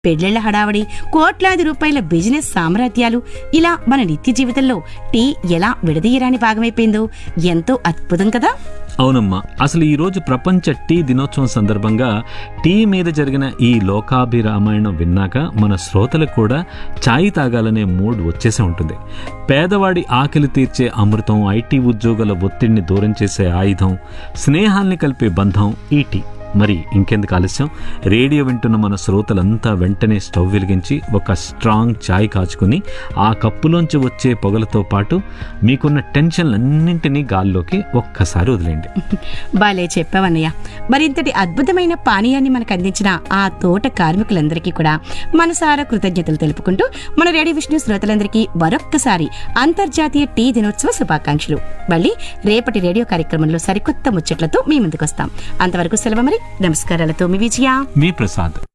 పెళ్లిళ్ల హడావడి కోట్లాది రూపాయల బిజినెస్ సామ్రాజ్యాలు ఇలా మన నిత్య జీవితంలో టీ ఎలా విడదీయరాని భాగమైపోయిందో ఎంతో అద్భుతం కదా అవునమ్మా అసలు ఈ రోజు ప్రపంచ టీ దినోత్సవం సందర్భంగా టీ మీద జరిగిన ఈ లోకాభిరామాయణం విన్నాక మన శ్రోతలకు కూడా ఛాయ్ తాగాలనే మూడ్ వచ్చేసే ఉంటుంది పేదవాడి ఆకలి తీర్చే అమృతం ఐటీ ఉద్యోగుల ఒత్తిడిని దూరం చేసే ఆయుధం స్నేహాల్ని కలిపే బంధం ఈ టీ మరి ఇంకెందుకు ఆలస్యం రేడియో వింటున్న మన శ్రోతలంతా వెంటనే స్టవ్ వెలిగించి ఒక స్ట్రాంగ్ ఛాయ్ కాచుకుని ఆ కప్పులోంచి వచ్చే పొగలతో పాటు మీకున్న టెన్షన్లన్నింటినీ గాల్లోకి ఒక్కసారి వదిలేండి బాలే చెప్పావన్నయ్య మరింతటి అద్భుతమైన పానీయాన్ని మనకు అందించిన ఆ తోట కార్మికులందరికీ కూడా మనసారా కృతజ్ఞతలు తెలుపుకుంటూ మన రేడియో విష్ణు శ్రోతలందరికీ మరొక్కసారి అంతర్జాతీయ టీ దినోత్సవ శుభాకాంక్షలు మళ్ళీ రేపటి రేడియో కార్యక్రమంలో సరికొత్త ముచ్చట్లతో మీ ముందుకొస్తాం అంతవరకు సెలవు మరి నమస్కారాలతో మీ విజయ మీ ప్రసాద్